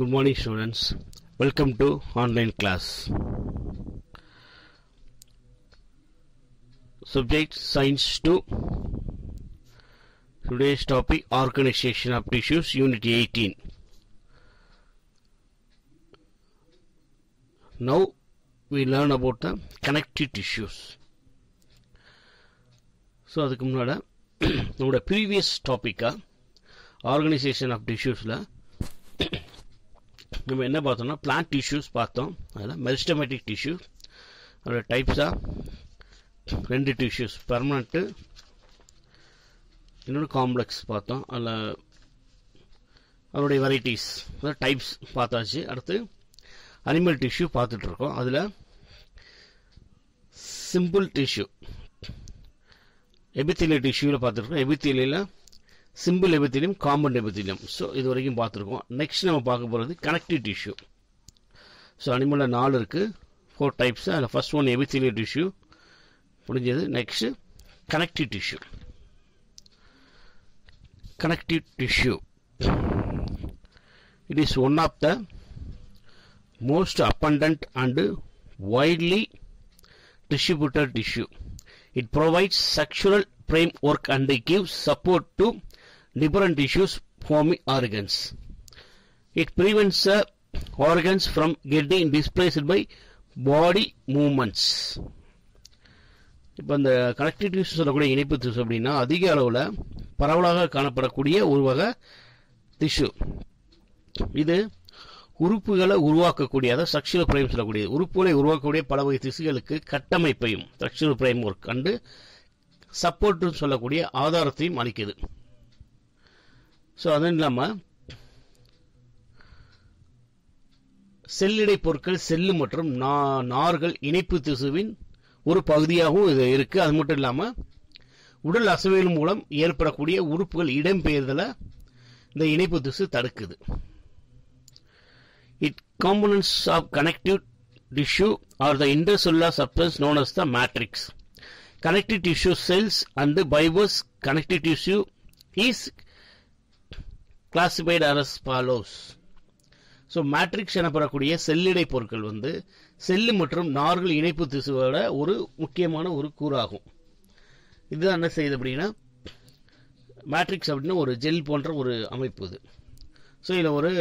Good morning, students. Welcome to online class. Subject Science 2. Today's topic Organization of Tissues, Unit 18. Now we learn about the connective tissues. So அதுக்கு முன்னாடி நம்மளோட previous டாப்பிக்காக organisation of டிஷ்யூஸில் நம்ம என்ன பார்த்தோம்னா plant tissues பார்த்தோம் அதில் மெரிஸ்டமேட்டிக் டிஷ்யூ அதோட டைப்ஸாக ரெண்டு டிஷ்யூஸ் பெர்மனண்ட்டு இன்னொன்று காம்ப்ளெக்ஸ் பார்த்தோம் அதில் அதனுடைய வெரைட்டிஸ் அதாவது டைப்ஸ் பார்த்தாச்சு அடுத்து அனிமல் டிஷ்யூ பார்த்துட்ருக்கோம் அதில் சிம்பிள் டிஷ்யூ எபித்திலிய டிஷ்யூவில் பார்த்துருக்கோம் எபித்திலியில் simple epithelium compound epithelium so இது வரைக்கும் பார்த்துருக்கோம் நெக்ஸ்ட் நம்ம பார்க்க போகிறது கனெக்டிவ் டிஷ்யூ ஸோ அனிமலில் நாலு இருக்குது ஃபோர் டைப்ஸ் அதில் ஃபர்ஸ்ட் ஒன் எபித்திலிய டிஷ்யூ முடிஞ்சது next connective tissue connective tissue. It is one of the most abundant and widely distributed tissue. It provides sexual framework and gives support to different tissues forming organs. It prevents the organs from getting displaced by body movements. இப்போ இந்த connective tissue சொல்லக்கூடிய இணைப்பு திசு அப்படின்னா அதிக அளவில் பரவலாக காணப்படக்கூடிய ஒரு வகை திசு இது உறுப்புகளை உருவாக்கக்கூடிய அதாவது ஸ்ட்ரக்சரல் பிரைம் சொல்லக்கூடிய உறுப்புகளை உருவாக்கக்கூடிய பல வகை திசுகளுக்கு கட்டமைப்பையும் ஸ்ட்ரக்சரல் பிரைம் ஒர்க் கண்டு சப்போர்ட்னு சொல்லக்கூடிய ஆதாரத்தையும் அளிக்குது ஸோ அதுவும் இல்லாமல் செல்லிடை பொருட்கள் செல்லு மற்றும் நார்கள் இணைப்பு திசுவின் ஒரு பகுதியாகவும் இது இருக்கு அது மட்டும் இல்லாமல் உடல் அசைவுகள் மூலம் ஏற்படக்கூடிய உறுப்புகள் இடம்பெயர்தலை இந்த இணைப்பு திசு தடுக்குது it components of connective tissue are the intercellular substance known as the matrix connective tissue cells and fibres connective tissue is classified as follows so matrix எனப்படக்கூடிய செல்லிடை பொருட்கள் வந்து செல்லு மற்றும் நார்கள் இணைப்பு திசுவோட ஒரு முக்கியமான ஒரு கூறாகும் இதுதான் என்ன செய்யுது அப்படின்னா மேட்ரிக்ஸ் அப்படின்னா ஒரு ஜெல் போன்ற ஒரு அமைப்பு இது ஸோ இதில் ஒரு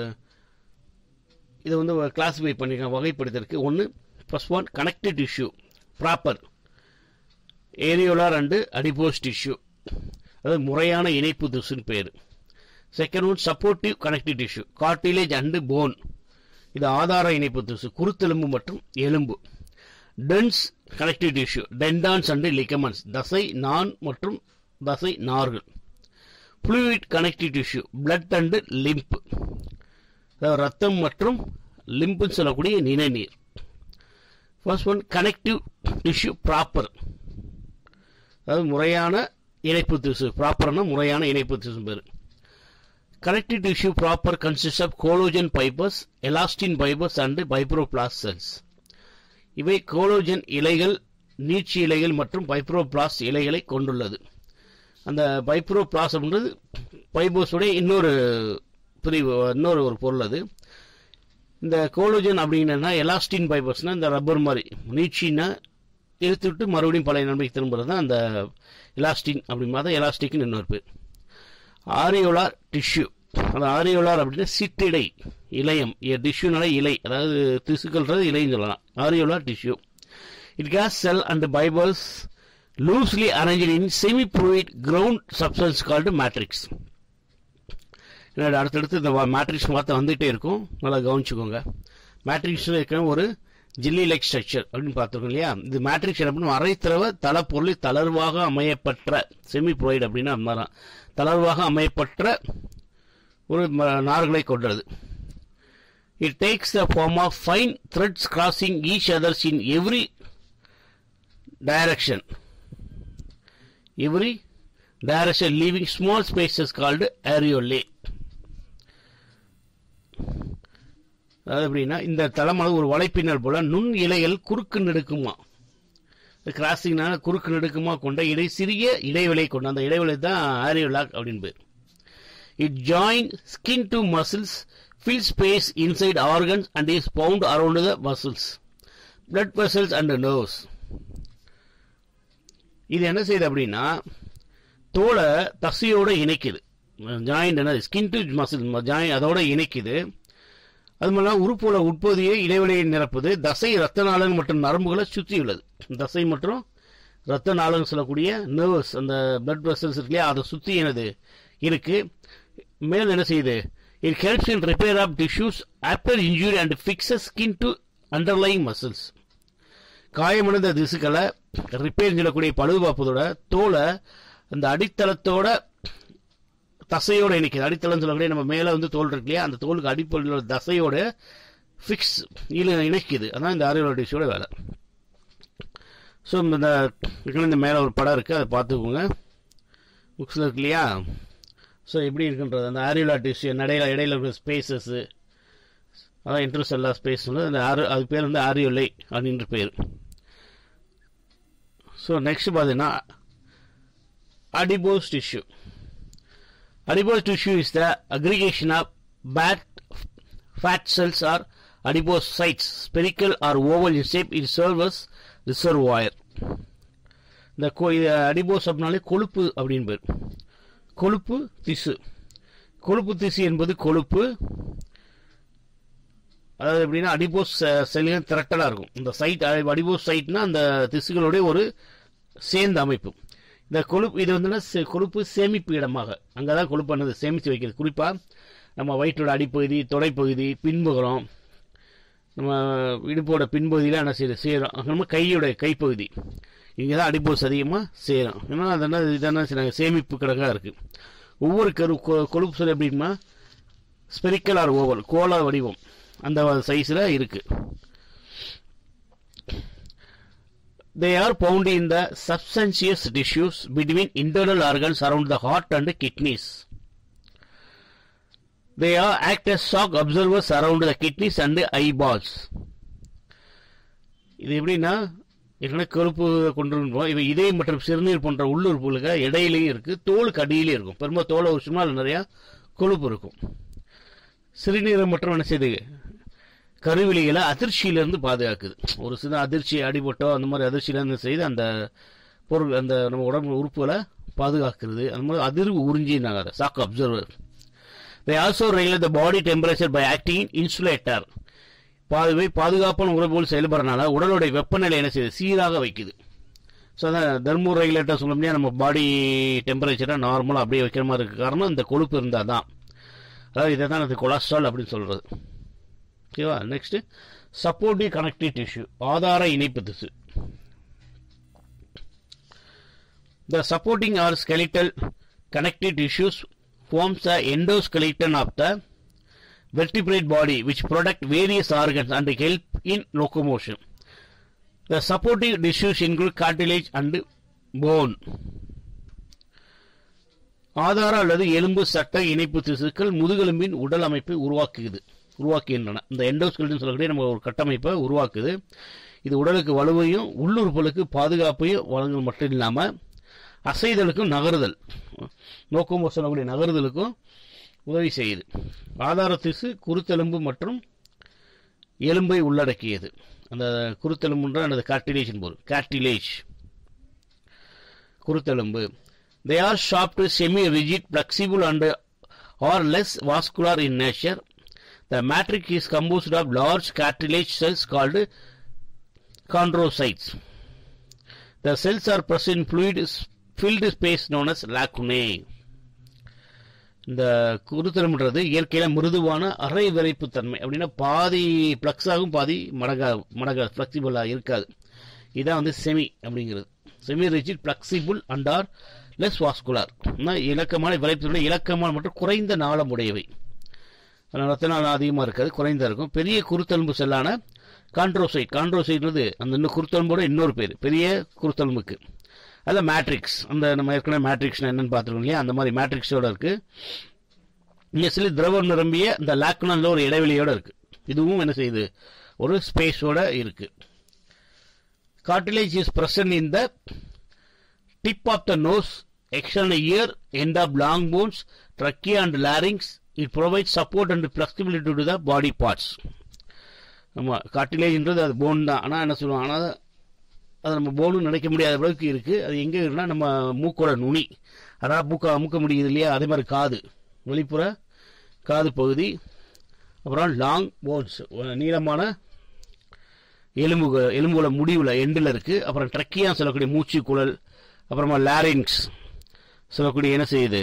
இதை வந்து கிளாஸிஃபை பண்ணிருக்காங்க வகைப்படுத்திருக்கு ஒன்று first one connective tissue proper areolar and adipose tissue அதாவது முறையான இணைப்பு திசுன்னு பேர் second one supportive connective tissue cartilage and bone இது ஆதார இணைப்பு திசு குருத்தெலும்பு மற்றும் எலும்பு dense connective tissue tendons and ligaments தசை நான் மற்றும் தசை நார்கள் fluid connective tissue blood and lymph அதாவது ரத்தம் மற்றும் லிம்புன்னு சொல்லக்கூடிய நிணநீர் first one connective tissue proper அதாவது முறையான இணைப்பு திசு ப்ராப்பர்னா முறையான இணைப்பு திசு பேர் connective tissue proper consists of collagen fibers, elastin fibers and fibroblast cells. இவை கோலோஜன் இலைகள் நீட்சி இலைகள் மற்றும் பைப்ரோபிளாஸ்ட் இலைகளை கொண்டுள்ளது அந்த பைப்ரோபிளாஸ் அப்படின்றது பைபோஸுடைய இன்னொரு பிரிவு இன்னொரு ஒரு பொருள் அது இந்த கோலோஜன் அப்படின்னா எலாஸ்டின் பைபர்ஸ்னா இந்த ரப்பர் மாதிரி நீட்சின்னா இழுத்து விட்டு மறுபடியும் பழைய நன்மைக்கு திரும்புறது தான் அந்த எலாஸ்டின் அப்படின்னா தான் எலாஸ்டிக்னு இன்னொரு பேர் ஆரியோலார் டிஷ்யூ அது ஆரியோலார் அப்படின்னா சிட்டிடை இலையம் டிஷ்யூனால இலை அதாவது திசுக்கள்ன்றது இலைன்னு சொல்லலாம் areolar tissue it has cell and fibres loosely arrange in semi fluid ground substance called matrix அடுத்தடுத்து இந்த மேட்ரிக்ஸ் வார்த்தை வந்துகிட்டே இருக்கும் நல்லா கவனிச்சுக்கோங்க மேட்ரிக்ஸ் இருக்க ஒரு ஜில்லி லைக் ஸ்ட்ரக்சர் அப்படின்னு பார்த்துருக்கோம் இல்லையா இது மேட்ரிக்ஸ் என்ன பண்ணும் அரைத்திரவ தளப்பொருளில் தளர்வாக அமையப்பட்ட செமி ப்ரோயிட் அப்படின்னா மாதிரி தளர்வாக அமையப்பட்ட ஒரு நார்களை கொண்டது it takes the form of fine threads crossing each others in every direction every direction leaving small spaces called areolae அதாவது எப்படின்னா இந்த தளமானது ஒரு வலைப்பின்னல் போல நுண் இலைகள் குறுக்கு நெடுக்குமா கிராசிங்னால குறுக்கு நெடுக்குமா கொண்ட இடை சிறிய இடைவெளி கொண்ட அந்த இடைவெளி தான் ஆரியோலாக் அப்படின்னு பேர் it join skin to muscles fill space inside organs and is found around the muscles, blood vessels and nerves. இது என்ன செய்யுது அப்படின்னா தோலை தசையோட இணைக்குது ஜாயிண்ட் என்ன ஸ்கின் டு மசில் ஜாயின் அதோட இணைக்குது அது மூலம் உறுப்போட உட்பகுதியை இடைவெளியை நிரப்புது தசை ரத்த நாளங்கள் மற்றும் நரம்புகளை சுற்றியுள்ளது தசை மற்றும் ரத்த நாளங்கள் சொல்லக்கூடிய நர்வஸ் அந்த பிளட் வெசல்ஸ் இருக்கு இல்லையா அதை சுற்றி எனது இருக்கு மேலும் என்ன செய்யுது it helps in repair of tissues after injury and fixes skin to underlying muscles காயமடைந்த திசுக்களை ரிப்பேர் சொல்லக்கூடிய பழுதுபார்ப்பதோட தோலை அந்த அடித்தளத்தோட தசையோட இணைக்குது அடித்தளம் சொல்லக்கூடிய நம்ம மேலே வந்து தோல் இருக்கு இல்லையா அந்த தோலுக்கு அடிப்படையில் தசையோட ஃபிக்ஸ் இதில் இணைக்குது அதான் இந்த ஆரியோல டிஷ்யூட வேலை ஸோ இந்த இந்த மேலே ஒரு படம் இருக்குது அதை பார்த்துக்கோங்க புக்ஸில் இருக்கு இல்லையா ஸோ எப்படி இருக்குன்றது அந்த ஆரியோலா டிஷ்யூ நடையில இடையில இருக்கிற ஸ்பேசஸ்ஸு அதான் இன்ட்ரெஸ்ட் எல்லா ஸ்பேஸ் அந்த ஆறு அது பேர் வந்து ஆரியோலை அப்படின்ற பேர் ஸோ நெக்ஸ்ட் பார்த்தீங்கன்னா adipose tissue. Adipose tissue is the aggregation of bad fat cells or adipocytes, spherical or oval in shape, it serves as reservoir. இந்த அடிபோஸ் அப்படின்னாலே கொழுப்பு அப்படின்னு பேர் கொழுப்பு திசு கொழுப்பு திசு என்பது கொழுப்பு அதாவது எப்படின்னா அடிபோஸ் செல்கள் திரட்டலாக இருக்கும் இந்த சைட் அடிபோஸ் சைட்னா அந்த திசுகளுடைய ஒரு சேர்ந்த அமைப்பு இந்த கொழுப்பு இது வந்து கொழுப்பு சேமிப்பு இடமாக அங்கே தான் கொழுப்பானது சேமித்து வைக்கிறது குறிப்பாக நம்ம வயிற்றோட அடிப்பகுதி தொடைப்பகுதி பின்புறம் நம்ம இடுப்போட பின்பகுதியில் என்ன செய்யுது சேரும் நம்ம கையோட கைப்பகுதி இங்கே தான் அடிப்போஸ் அதிகமாக சேரும் ஏன்னா அதெல்லாம் இதெல்லாம் சில சேமிப்பு கிடக்காக இருக்குது ஒவ்வொரு கரு கொழுப்பு சொல் எப்படின்னா ஸ்பெரிக்கல் ஆர் ஓவல் கோலா வடிவம் அந்த சைஸில் இருக்குது They are found in the substantious tissues between internal organs around the heart and kidneys. They are act as shock observers around the kidneys and eyeballs. இது எப்படின்னா ஏற்கனவே கொழுப்பு கொண்டு இவை இதயம் மற்றும் சிறுநீர் போன்ற உள்ளுறுப்புகளுக்கு இடையிலையும் இருக்கு தோலுக்கு அடியிலையும் இருக்கும் பெரும்பாலும் தோலை ஒரு சும்மா நிறையா கொழுப்பு இருக்கும் சிறுநீரை மற்றும் என்ன செய்யுது கருவிலிகளை அதிர்ச்சியிலிருந்து பாதுகாக்குது ஒரு சின்ன அதிர்ச்சி அடிபட்டோ அந்த மாதிரி அதிர்ச்சியிலிருந்து செய்து அந்த பொருள் அந்த நம்ம உடம்பு உறுப்புகளை பாதுகாக்கிறது அந்த மாதிரி அதிர்வு உறிஞ்சினாங்க அதை shock absorber they also regulate the body temperature by acting insulator பாதுவை பாதுகாப்பான உறவுகள் செயல்படுறதுனால உடலுடைய வெப்பநிலை என்ன செய்யுது சீராக வைக்குது ஸோ அதான் தெர்மோ ரெகுலேட்டர் சொல்ல முடியாது நம்ம பாடி டெம்பரேச்சரை நார்மலாக அப்படியே வைக்கிற மாதிரி இருக்க காரணம் இந்த கொழுப்பு இருந்தால் தான் அதாவது இதை தான் அது கொலஸ்ட்ரால் அப்படின்னு சொல்கிறது ஓகேவா நெக்ஸ்ட் சப்போர்ட்டிவ் கனெக்டிவ் டிஷ்யூ ஆதார இணைப்பு திசு the supporting or skeletal connective tissues forms the endoskeleton of the vertebrate body which protect various organs and help in locomotion. The supporting tissues include cartilage and bone. ஆதார அல்லது எலும்பு சட்ட இணைப்பு திசுக்கள் முதுகெலும்பின் உடல் அமைப்பை உருவாக்குகிறது உருவாக்குகின்றன இந்த எண்டோஸ்கெல்டன் சொல்லக்கூடிய நம்ம ஒரு கட்டமைப்பை உருவாக்குது இது உடலுக்கு வலுவையும் உள்ளுறுப்புகளுக்கு பாதுகாப்பையும் வழங்குவது மட்டும் இல்லாமல் அசைதலுக்கும் நகருதல் நோக்கமோ சொல்லக்கூடிய நகருதலுக்கும் உதவி செய்யுது ஆதார திசு குருத்தெலும்பு மற்றும் எலும்பை உள்ளடக்கியது அந்த குருத்தெலும்புன்ற அந்த கார்டிலேஜ் போது கார்டிலேஜ் குருத்தெலும்பு they are soft semi rigid flexible and are less vascular in nature the matrix is composed of large cartilage cells called chondrocytes. The cells are present in fluid filled space known as lacunae. இந்த குருத்தெலும்புன்றது இயற்கையில மிருதுவான அரை விரைப்பு தன்மை அப்படின்னா பாதி flux ஆகும் பாதி மடகா மடகா பிளெக்சிபிளா இருக்காது இதான் வந்து செமி அப்படிங்கிறது semi rigid flexible and are less vascular இலக்கமான விரைப்பு இலக்கமான மற்றும் குறைந்த நாளம் உடையவை ரத்த நாளம் அதிகமாக இருக்காது குறைந்தா இருக்கும் பெரிய குருத்தெலும்பு செல்லான கான்ட்ரோசைட் கான்ட்ரோசைட்ன்றது அந்த இன்னும் குருத்தெலும்போட இன்னொரு பேர் பெரிய குருத்தெலும்புக்கு அதில் மேட்ரிக்ஸ் அந்த நம்ம ஏற்கனவே மேட்ரிக்ஸ் என்னன்னு பார்த்துருக்கோம் இல்லையா அந்த மாதிரி மேட்ரிக்ஸோட இருக்கு இங்கே சில திரவம் நிரம்பிய இந்த லாக்னல்ல ஒரு இடைவெளியோட இருக்கு இதுவும் என்ன செய்யுது ஒரு ஸ்பேஸோட இருக்கு cartilage is present in the tip of the nose, external ear, end of long bones, trachea and larynx, it provide support and flexibility to the body parts நம்ம கார்டிலேஜ்ன்றது அது போன் தான் ஆனால் என்ன சொல்லுவோம் ஆனால் அது நம்ம போனு நினைக்க முடியாத அளவுக்கு இருக்குது அது எங்கே இருக்குன்னா நம்ம மூக்கோட நுனி அதாவது மூக்க அமுக்க முடியுது இல்லையா அதே மாதிரி காது வெளிப்புற காது பகுதி அப்புறம் லாங் போன்ஸ் நீளமான எலும்புகள் எலும்புகள முடிவில் எண்டில் இருக்குது அப்புறம் ட்ரக்கியா சொல்லக்கூடிய மூச்சு குழல் அப்புறமா லாரிங்ஸ் சொல்லக்கூடிய என்ன செய்யுது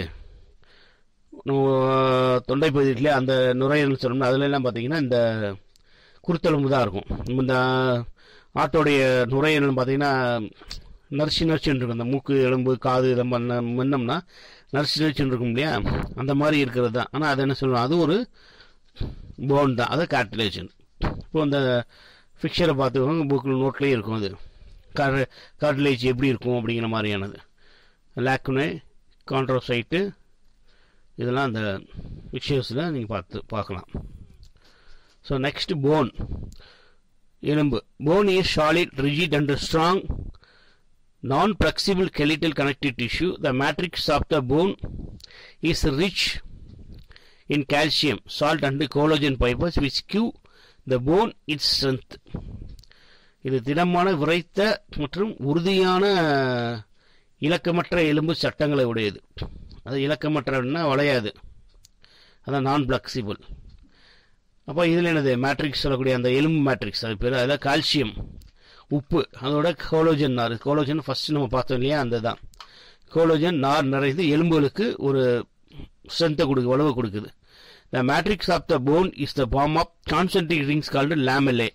நம்ம தொண்டை பகுதியிலே அந்த நுரையீரல் சொல்லணும்னா அதுல எல்லாம் பார்த்தீங்கன்னா இந்த குருத்தெலும்பு தான் இருக்கும் நம்ம இந்த ஆட்டோடைய நுரையீரல் பார்த்தீங்கன்னா நரிசி நரிச்சின்னு இருக்கும் அந்த மூக்கு எலும்பு காது இதை பண்ண முன்னம்னா நரிசி நரிச்சின்னு இருக்கும் இல்லையா அந்த மாதிரி இருக்கிறது தான் ஆனால் அது என்ன சொல்லணும் அது ஒரு போன் தான் அது கார்டிலேஷன் இப்போ அந்த ஃபிக்சரை பார்த்துக்கோங்க புக்கில் நோட்லேயே இருக்கும் அது கார் கார்டிலேஜ் எப்படி இருக்கும் அப்படிங்கிற மாதிரியானது லேக்குனே கான்ட்ரோசைட்டு இதெல்லாம் அந்த பிக்சர்ஸில் நீங்கள் பார்த்து பார்க்கலாம் ஸோ நெக்ஸ்ட் போன் எலும்பு bone is solid rigid and strong non flexible skeletal connective tissue the matrix of the bone is rich in calcium salt and collagen fibers which give the bone its strength இது திடமான விரைத்த மற்றும் உறுதியான இலக்கமற்ற எலும்பு சட்டங்களை உடையது அது இலக்கமற்றன்னா வளையாது அதான் நான் பிளக்சிபிள் அப்போ இதில் என்னது மேட்ரிக்ஸ் சொல்லக்கூடிய அந்த எலும்பு மேட்ரிக்ஸ் அது பேர் அதில் கால்சியம் உப்பு அதோட கோலோஜன் நார் கோலோஜன் ஃபர்ஸ்ட் நம்ம பார்த்தோம் இல்லையா அந்த தான் கோலோஜன் நார் நிறைந்து எலும்புகளுக்கு ஒரு ஸ்ட்ரென்த்தை கொடுக்கு வலுவை கொடுக்குது the matrix of the bone is the form of concentric rings called lamellae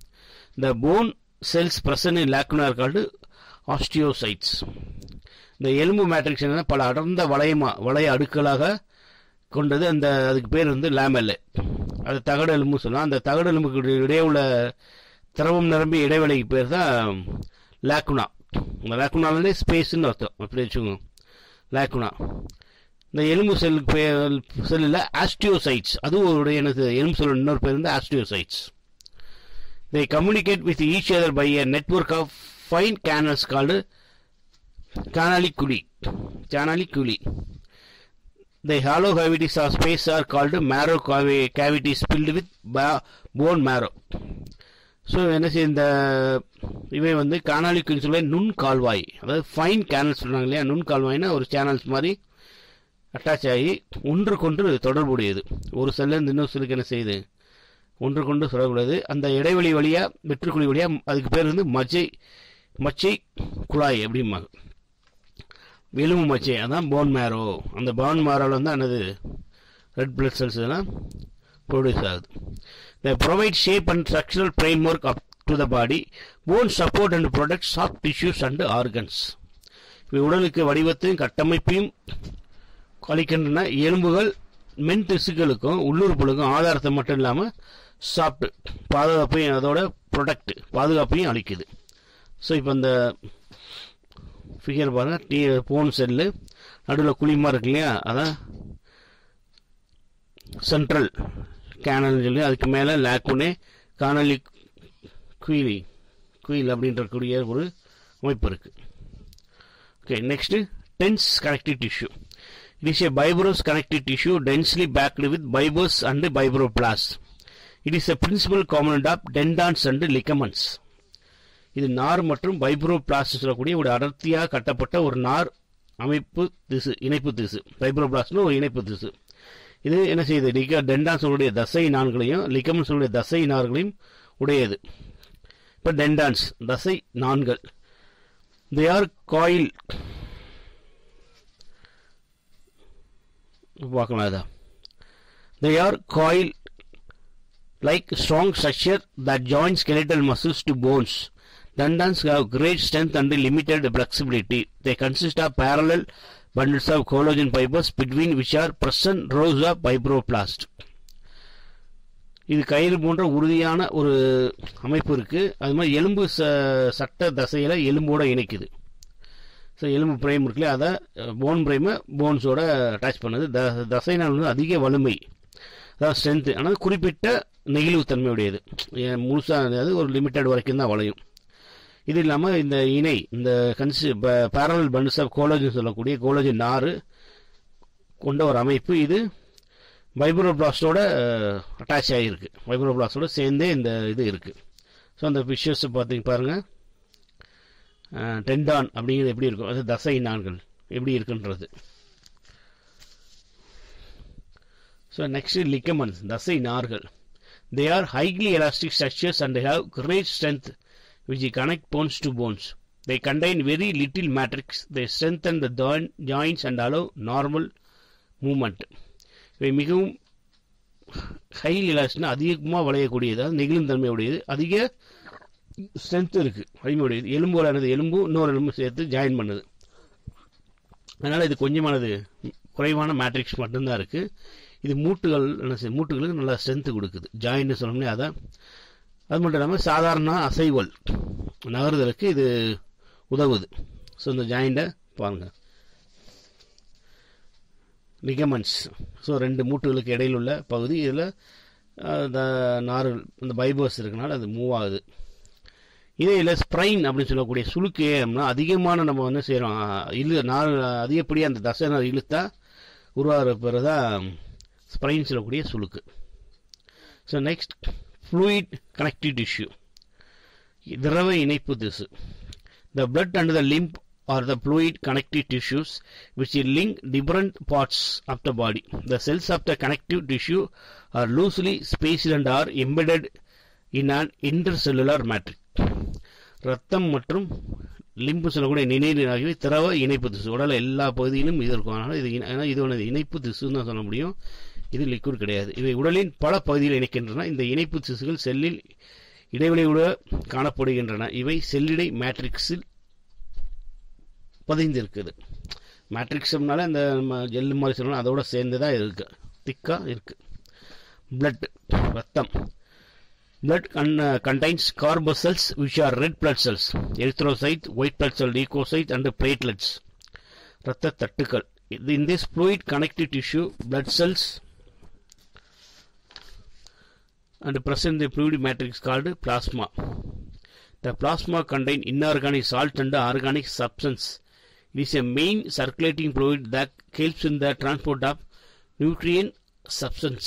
the bone cells present in lacuna called osteocytes இந்த எலும்பு மேட்ரிக்ஸ் என்ன பல அடர்ந்த வளையமா வளைய அடுக்களாக கொண்டது அந்த அதுக்கு பேர் வந்து லேமெல்லே அது தகடு எலும்பு சொல்லலாம் அந்த தகடு எலும்புக்கு இடையே உள்ள திரவம் நிரம்பி இடைவெளிக்கு பேர் தான் லேக்குனா இந்த லேக்குனாலே ஸ்பேஸ்ன்னு அர்த்தம் அப்படி வச்சுக்கோங்க லேக்குனா இந்த எலும்பு செல்லுக்கு பேர் செல்லில் ஆஸ்டியோசைட்ஸ் அதுவும் ஒரு எனது எலும்பு செல் இன்னொரு பேர் வந்து osteocytes they communicate with each other by a network of fine canals called canaliculi. Canaliculi. The hollow cavities of space are called marrow cavi- cavities filled with ba- bone marrow. So என்ன செய்ய இந்த இவை வந்து காணாலிக்குன்னு சொல்ல நுண் கால்வாய் அதாவது fine canals சொல்றாங்க இல்லையா நுண் கால்வாய்னா ஒரு சேனல்ஸ் மாதிரி அட்டாச் ஆகி ஒன்றுக்கொன்று தொடர்புடையது ஒரு செல்லேருந்து இன்னொரு செல்லுக்கு என்ன செய்யுது ஒன்று கொண்டு சொல்லக்கூடாது அந்த இடைவெளி வழியா வெற்றுக்குழி வழியா அதுக்கு பேர் வந்து மச்சை மச்சை குழாய் அப்படிம்பாங்க எலும்பு மச்சை அதான் போன் மேரோ அந்த போன் மேரோவில் வந்து என்னது ரெட் பிளட் செல்ஸ் எல்லாம் ப்ரொடியூஸ் ஆகுது the provide shape and structural framework up to the body bone support and protect soft tissues and organs இவை உடலுக்கு வடிவத்தையும் கட்டமைப்பையும் அளிக்கின்றன எலும்புகள் மென் திசுக்களுக்கும் உள்ளுறுப்புகளுக்கும் ஆதாரத்தை மட்டும் இல்லாமல் சாப்பிட்டு பாதுகாப்பையும் அதோட ப்ரொடக்ட் பாதுகாப்பையும் அளிக்குது ஸோ இப்போ இந்த ஃபிகர் பாருங்க டீ போன் செல்லு நடுவில் குழிமா இருக்கு இல்லையா அதான் சென்ட்ரல் கேனல்னு சொல்லி அதுக்கு மேலே லேக்குனே காணலி குயிலி குயில் அப்படின்றக்கூடிய ஒரு அமைப்பு இருக்குது okay next dense connective tissue It is a fibrous connective tissue densely packed with fibers and fibroblast. It is a principal component of tendons and ligaments. இது நார் மற்றும் ஃபைப்ரோபிளாஸ்ட் சொல்லக்கூடிய ஒரு அடர்த்தியாக கட்டப்பட்ட ஒரு நார் அமைப்பு திசு இணைப்பு திசு ஃபைப்ரோபிளாஸ்ட்னு ஒரு இணைப்பு திசு இது என்ன செய்யுது லிக டெண்டான் சொல்லக்கூடிய தசை நான்களையும் லிகமன் சொல்லக்கூடிய தசை நார்களையும் உடையது இப்போ டெண்டான்ஸ் தசை நான்கள் தே ஆர் காயில் பார்க்கலாம் இதை they are coil like strong structure that join skeletal muscles to bones. Tendons have great strength and limited flexibility. They consist of parallel bundles of collagen fibers between which are present rows of fibroblast. இது கயிறு போன்ற உறுதியான ஒரு அமைப்பு இருக்கு அது மாதிரி எலும்பு சட்ட தசையில எலும்போட இணைக்குது ஸோ எலும்பு பிரேம் இருக்குல்ல அதை போன் பிரேமை போன்ஸோட அட்டாச் பண்ணுது த தசைனால் வந்து அதிக வலிமை அதாவது ஸ்ட்ரென்த்து ஆனால் குறிப்பிட்ட நெகிழ்வுத்தன்மையுடையது முழுசாக அது ஒரு லிமிட்டட் வரைக்கும் தான் வளையும் இது இல்லாமல் இந்த இணை இந்த கன்சி பேரல் பண்ட்ஸ் ஆஃப் கோலோஜன் சொல்லக்கூடிய கோலோஜன் நாறு கொண்ட ஒரு அமைப்பு இது வைப்ரோபிளாஸ்டோட அட்டாச் ஆகிருக்கு வைப்ரோபிளாஸ்டோட சேர்ந்தே இந்த இது இருக்குது ஸோ அந்த ஃபிஷஸ் பார்த்தீங்க பாருங்கள் டெண்டான் அப்படிங்கிறது எப்படி இருக்கும் அது தசை நான்கள் எப்படி இருக்குன்றது ஸோ நெக்ஸ்ட் லிக்கமன்ஸ் தசை நார்கள் they are highly elastic structures and have great strength which connect bones to bones they contain very little matrix they strengthen the joints and allow normal movement இவை மிகவும் ஹைலி எலாஸ்டிக்னா அதிகமாக வளையக்கூடியது அதாவது நெகிழும் தன்மையுடையது அதிக strength இருக்குது வலிமையுடையது எலும்போலானது எலும்பு இன்னொரு எலும்பு சேர்த்து ஜாயின் பண்ணுது அதனால் இது கொஞ்சமானது குறைவான மேட்ரிக்ஸ் மட்டும்தான் இருக்குது இது மூட்டுகள் என்ன செய்ய மூட்டுகளுக்கு நல்லா ஸ்ட்ரென்த்து கொடுக்குது ஜாயின்னு சொன்னோம்னே அதான் அது மட்டும் இல்லாமல் சாதாரண அசைவல் நகருதலுக்கு இது உதவுது ஸோ இந்த ஜாயிண்ட்டை பாருங்கள் லிகமெண்ட்ஸ் ஸோ ரெண்டு மூட்டுகளுக்கு இடையில் உள்ள பகுதி இதில் இந்த நாறு இந்த பைபர்ஸ் இருக்கனால அது மூவ் ஆகுது இதே இல்லை ஸ்ப்ரைன் அப்படின்னு சொல்லக்கூடிய சுளுக்கு ஏம்னா அதிகமான நம்ம என்ன செய்கிறோம் இழு நார் அதிகப்படியாக அந்த தசை நார் இழுத்தா உருவாகிற பிறகு தான் ஸ்ப்ரைன் சொல்லக்கூடிய சுளுக்கு so next fluid connective tissue திரவ இணைப்பு திசு the blood and the lymph are the fluid connective tissues which link different parts of the body. The cells of the connective tissue are loosely spaced and are embedded in an intercellular matrix. ரத்தம் மற்றும் லிம்பு சொல்லக்கூடிய நினைவு ஆகியவை திரவ இணைப்பு திசு உடல எல்லா பகுதியிலும் இது இருக்கும் அதனால் இது ஏன்னா இது ஒன்று இணைப்பு திசுன்னு தான் சொல்ல முடியும் இது லிக்விட் கிடையாது இவை உடலின் பல பகுதியில் இணைக்கின்றன இந்த இணைப்பு திசுகள் செல்லில் இடைவெளியுடன் காணப்படுகின்றன இவை செல்லிடை மேட்ரிக்ஸில் பதிந்திருக்குது மேட்ரிக்ஸ்னால இந்த ஜெல்லு மாதிரி சொல்லணும் அதோட சேர்ந்து தான் இருக்கு திக்காக இருக்கு பிளட் ரத்தம் blood con- uh, contains corpuscles which are red blood cells erythrocyte white blood cell leukocyte and platelets இரத்த தட்டுக்கள் in this fluid connective tissue blood cells and present the fluid matrix called plasma the plasma contain inorganic salt and organic substance it is a main circulating fluid that helps in the transport of nutrient substance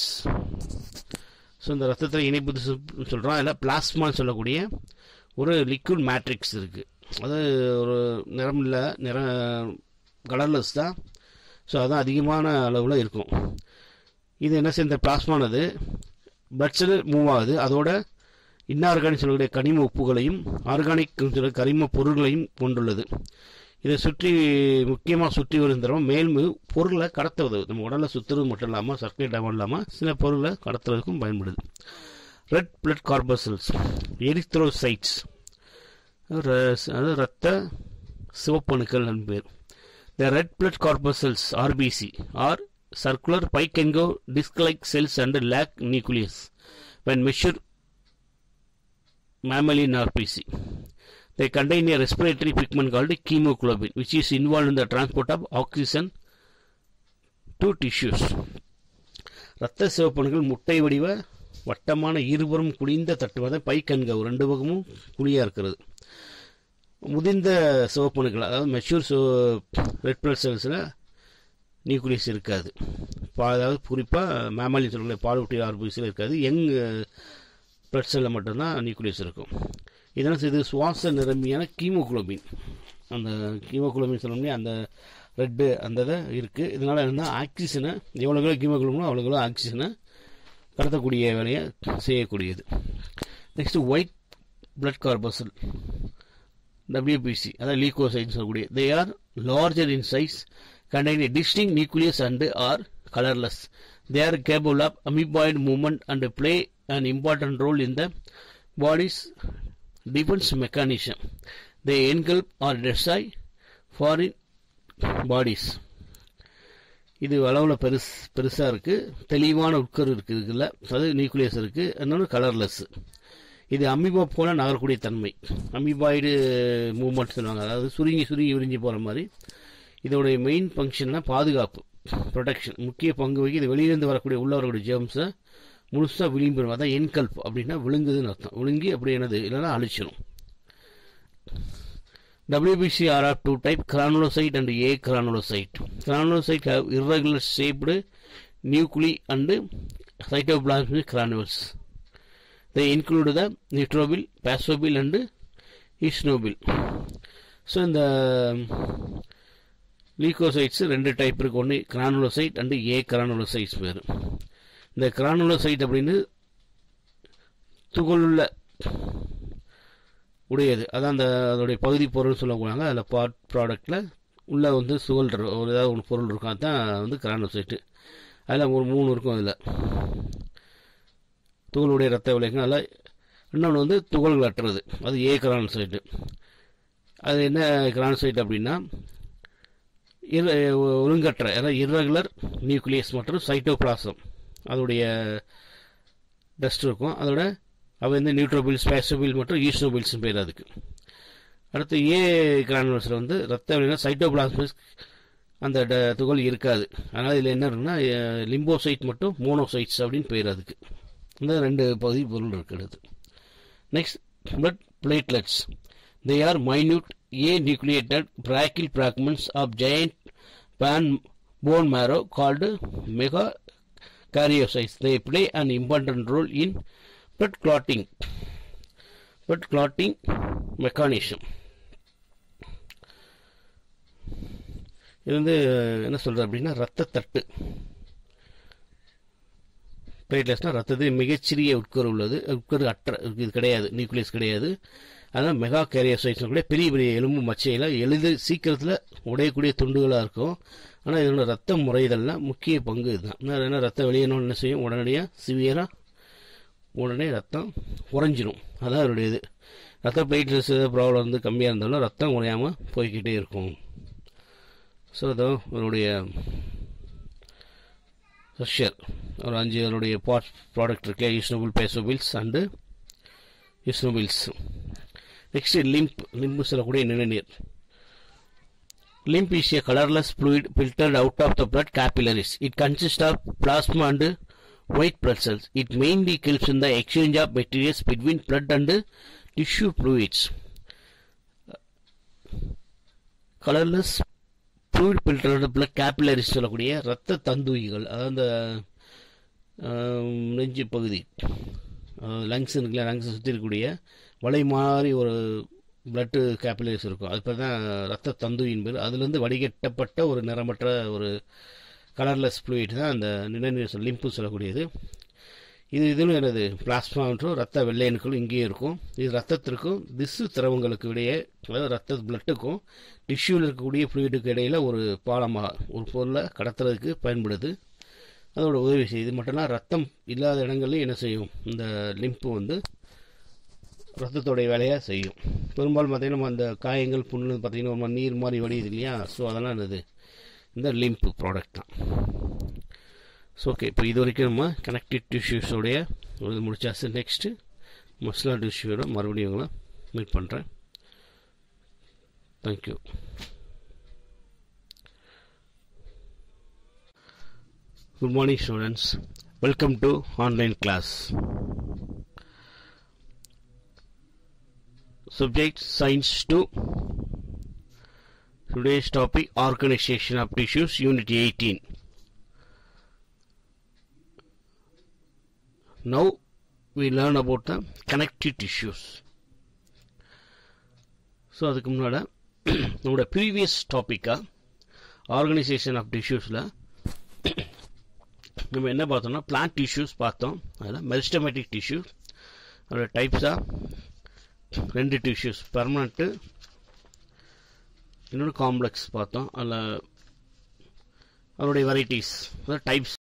so இந்த ரத்தத்தில் இணைப்பு சொல்கிறோம் அதில் பிளாஸ்மான்னு சொல்லக்கூடிய ஒரு liquid matrix இருக்குது அது ஒரு நிறம் இல்லை நிற கலர்லெஸ் தான் ஸோ அதுதான் அதிகமான அளவில் இருக்கும் இது என்ன செய்ய இந்த பிளாஸ்மானது பிளட் செல் மூவ் ஆகுது அதோட இன்ஆர்கானிக் சொல்லக்கூடிய கனிம உப்புகளையும் ஆர்கானிக் சொல்ல கரிம பொருள்களையும் கொண்டுள்ளது இதை சுற்றி முக்கியமாக சுற்றி வரும் திரவம் மேல் பொருளை கடத்த உதவுது நம்ம உடலை சுற்றுறது மட்டும் இல்லாமல் சர்க்குலேட் ஆகாமல் இல்லாமல் சில பொருளை கடத்துறதுக்கும் பயன்படுது ரெட் பிளட் கார்பசல்ஸ் எரித்ரோசைட்ஸ் அதாவது ரத்த சிவப்பணுக்கள் பேர் the red blood corpuscles RBC are circular biconcave disc cells and lack nucleus when mature mammalian RPC. They contain a respiratory pigment called hemoglobin, which is involved in the transport of oxygen to tissues. இரத்த சிவப்பணுக்கள் முட்டை வடிவ வட்டமான இருபுறம் குளிந்த தட்டுவதை பைக்கண்கள் ரெண்டு பக்கமும் குழியாக இருக்கிறது முதிர்ந்த சிவப்பணுக்கள் அதாவது மெச்சூர் ரெட் பிளட் செல்ஸில் நியூக்ளியஸ் இருக்காது பா அதாவது குறிப்பாக மேமாலின் சொல்லக்கூடிய பாலூட்டி ஆர்பிசியில் இருக்காது யங் பிளட் செல்லில் மட்டும்தான் நியூக்ளியஸ் இருக்கும் இதனால் இது சுவாச நிரம்பியான கீமோகுளோபின் அந்த கீமோகுளோபின் சொல்லணும்னே அந்த ரெட்டு அந்த இதை இருக்குது இதனால் என்ன ஆக்சிஜனை எவ்வளோ கிலோ கீமோகுளோபினோ அவ்வளோ கிலோ ஆக்சிஜனை கடத்தக்கூடிய வேலையை செய்யக்கூடியது next white blood corpuscle WBC அதாவது லீகோசைட்னு சொல்லக்கூடிய they are larger in size contain distinct nucleus and are colourless they are capable of amoeboid movement and play an important role in the body's defense mechanism. They engulf or destroy foreign bodies. இது அளவில் பெருசு பெருசாக இருக்குது தெளிவான உட்கரு இருக்குது இதில் அது nucleus இருக்குது இன்னொன்று கலர்லெஸ் இது அமீபா போல நகரக்கூடிய தன்மை அமீபாய்டு மூவ்மெண்ட் சொல்லுவாங்க அதாவது சுருங்கி சுருங்கி விரிஞ்சு போகிற மாதிரி இதோடைய மெயின் ஃபங்க்ஷன்னா பாதுகாப்பு ப்ரொடெக்ஷன் முக்கிய பங்கு வகி இது வெளியிலேருந்து வரக்கூடிய உள்ள வரக்கூடிய ஜேம்ஸை முழுசாக விளிம்பிடும் அதான் என்கல்ப் அப்படின்னா விழுங்குதுன்னு அர்த்தம் விழுங்கி அப்படி என்னது இல்லைன்னா அழிச்சிடும் WBC are of two type granulocyte and A granulocyte. Granulocyte have irregular shaped nuclei and cytoplasmic granules. They include the neutrophil, basophil and eosinophil. So இந்த லீகோசைட்ஸ் ரெண்டு டைப் இருக்கு ஒன்று கிரானுலோசைட் அண்டு ஏ கிரானுலோசைட்ஸ் பேர் இந்த granulocyte அப்படின்னு துகளுள்ள உடையது அதான் அந்த அதோடைய பகுதி பொருள் சொல்லக்கூடாங்க அதில் பார்ட் ப்ராடக்டில் உள்ளே வந்து சுகல் இருக்கும் ஒரு ஏதாவது ஒன்று பொருள் இருக்கும் அதுதான் வந்து கிரானுலோசைட்டு அதில் ஒரு மூணு இருக்கும் அதில் துகளுடைய ரத்த விளைக்கும் அதில் இன்னொன்று வந்து துகள்கள் அற்றது அது ஏ கிரானுசைட்டு அது என்ன கிரானுசைட் அப்படின்னா ஒழுங்கற்ற அதாவது இரகுலர் நியூக்ளியஸ் மற்றும் சைட்டோபிளாசம் அதோடைய டஸ்ட் இருக்கும் அதோட அவை வந்து நியூட்ரோபில்ஸ் பேசோபில் மற்றும் ஈஸ்னோபில்ஸ் பேர் அதுக்கு அடுத்து ஏ கிரானுலஸில் வந்து ரத்த அப்படின்னா சைட்டோபிளாஸ்மிஸ் அந்த துகள் இருக்காது அதனால் இதில் என்ன இருக்குன்னா லிம்போசைட் மற்றும் மோனோசைட்ஸ் அப்படின்னு பேர் அதுக்கு இந்த ரெண்டு பகுதி பொருள் இருக்கிறது next blood platelets they are minute anucleated பிராக்கில் பிராக்மெண்ட்ஸ் ஆஃப் ஜெயண்ட் பேன் bone marrow called megakaryocytes. They play an important role in blood clotting, blood clotting mechanism. இது வந்து என்ன சொல்றது அப்படின்னா ரத்த தட்டு பிளேட்லெட்ஸ்னா ரத்தத்தில் மிகச்சிறிய உட்கரு உள்ளது உட்கரு அற்ற இது கிடையாது நியூக்ளியஸ் கிடையாது அதனால் மெகா கேரியோசைட்ஸ் கூட பெரிய பெரிய எலும்பு மச்சையில் எளிதில் சீக்கிரத்தில் உடையக்கூடிய துண்டுகளாக இருக்கும் ஆனால் இதோட ரத்த முறைதலில் முக்கிய பங்கு இதுதான் ஏன்னா ரத்தம் வெளியேறணும் என்ன செய்யும் உடனடியாக சிவியராக உடனே ரத்தம் உறைஞ்சிரும் அதான் அதனுடைய இது ரத்த பிளேட்லெட்ஸ் ஏதாவது ப்ராப்ளம் வந்து கம்மியாக இருந்தாலும் ரத்தம் உறையாமல் போய்கிட்டே இருக்கும் ஸோ அதான் அதனுடைய ஸ்ட்ரக்சர் ஒரு அஞ்சு அதனுடைய பார்ட் ப்ராடக்ட் இருக்கு eosinophil basophils and eosinophils next lymph lymph சொல்லக்கூடிய நிணநீர் limb is a colorless fluid filtered out of the blood capillaries. It consists of plasma and white blood cells. It mainly helps in the exchange of materials between blood and tissue fluids. Colourless fluid ஃபில்டரோட blood capillaries சொல்லக்கூடிய ரத்த தந்துயிகள் அதாவது அந்த நெஞ்சு பகுதி lungs இருக்குல்ல lungs சுற்றி இருக்கக்கூடிய வலை மாதிரி ஒரு பிளட்டு கேபிலரிஸ் இருக்கும் அது பேர் தான் ரத்த தந்துயின் பேர் அதுலேருந்து வடிகட்டப்பட்ட ஒரு நிறமற்ற ஒரு கலர்லெஸ் ஃப்ளூயிட் தான் அந்த நிலநீர் லிம்பு சொல்லக்கூடியது இது இதிலும் எனது பிளாஸ்மா மற்றும் ரத்த வெள்ளையணுக்களும் இங்கேயும் இருக்கும் இது ரத்தத்திற்கும் திசு திரவங்களுக்கு இடையே அதாவது ரத்த பிளட்டுக்கும் டிஷ்யூவில் இருக்கக்கூடிய ஃப்ளூயிடுக்கு இடையில ஒரு பாலமாக ஒரு பொருளை கடத்துறதுக்கு பயன்படுது அதோட உதவி செய்யுது மட்டும்தான் ரத்தம் இல்லாத இடங்கள்லையும் என்ன செய்யும் இந்த லிம்பு வந்து ரத்தத்தோடைய வேலையாக செய்யும் பெரும்பாலும் பார்த்தீங்கன்னா நம்ம அந்த காயங்கள் புண்ணு பார்த்தீங்கன்னா நம்ம நீர் மாதிரி வடியுது இல்லையா ஸோ அதெல்லாம் என்னது இந்த லிம்ப் ப்ராடக்ட் தான் ஸோ ஓகே இப்போ இது வரைக்கும் நம்ம கனெக்டிவ் டிஷ்யூஸோடைய இது முடிச்சாச்சு நெக்ஸ்ட்டு மஸ்லா டிஷ்யூவோட மறுபடியும் உங்களை மீட் பண்ணுறேன் thank you good morning students welcome to online class Subject Science 2 Today's topic Organization of Tissues Unit 18 Now we learn about the connective tissues so அதுக்கு முன்னாடி நம்மளோட ப்ரீவியஸ் டாப்பிக்காக ஆர்கனைசேஷன் ஆஃப் டிஷ்யூஸில் நம்ம என்ன பார்த்தோம்னா பிளான்ட் டிஷ்யூஸ் பார்த்தோம் அதில் மெரிஸ்டமேட்டிக் டிஷ்யூ அதோட டைப்ஸாக ரெண்டு டிஷ்யூஸ் பர்மனண்ட்டு இன்னொன்று காம்ப்ளெக்ஸ் பார்த்தோம் அதில் அதனுடைய வெரைட்டிஸ் அதாவது டைப்ஸ்